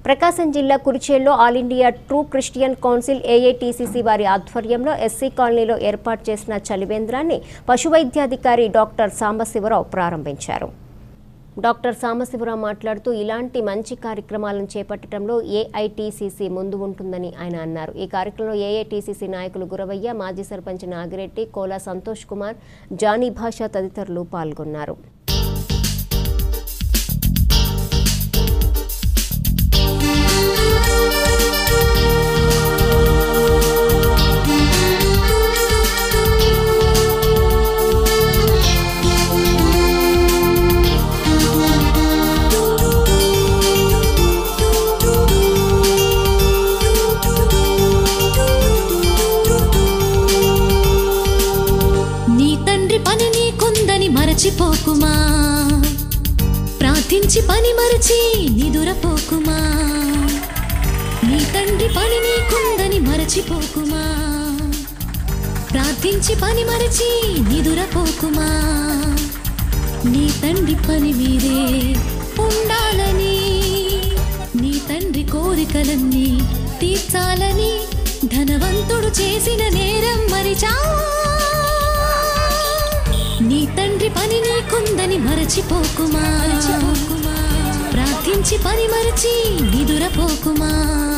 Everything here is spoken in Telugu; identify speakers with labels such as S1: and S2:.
S1: ప్రకాశం జిల్లా కురిచేల్లో All India True Christian Council AITCC వారి ఆధ్వర్యంలో ఎస్సీ కాలనీలో ఏర్పాటు చేసిన చలివేంద్రాన్ని పశువైద్యాధికారి డాక్టర్ సాంబశివరావు ప్రారంభించారు డాక్టర్ సాంబశివరావు మాట్లాడుతూ ఇలాంటి మంచి కార్యక్రమాలను చేపట్టడంలో ఏఐటీసీసీ ముందు ఉంటుందని ఆయన అన్నారు ఈ కార్యక్రమంలో ఏఐటీసీసీ నాయకులు గురవయ్య మాజీ సర్పంచ్ నాగిరెడ్డి కోలా సంతోష్ కుమార్ జానీ భాష తదితరులు పాల్గొన్నారు
S2: నీ తండ్రి పని నీకుందని మరచిపోకుమా ప్రార్థించి పని మరచి నిదురపోకుమా నీ తండ్రి పని నీకుందని మరచిపోకుమా ప్రార్థించి పని మరచి నిదురపోకుమా నీ తండ్రి పని మీదే ఉండాలని నీ తండ్రి కోరికలన్నీ తీర్చాలని ధనవంతుడు చేసిన నేరం మరిచావా నీ తండ్రి పని నీకుందని మరచిపోకుమా ప్రార్థించి పని మరచి నిదురపోకుమా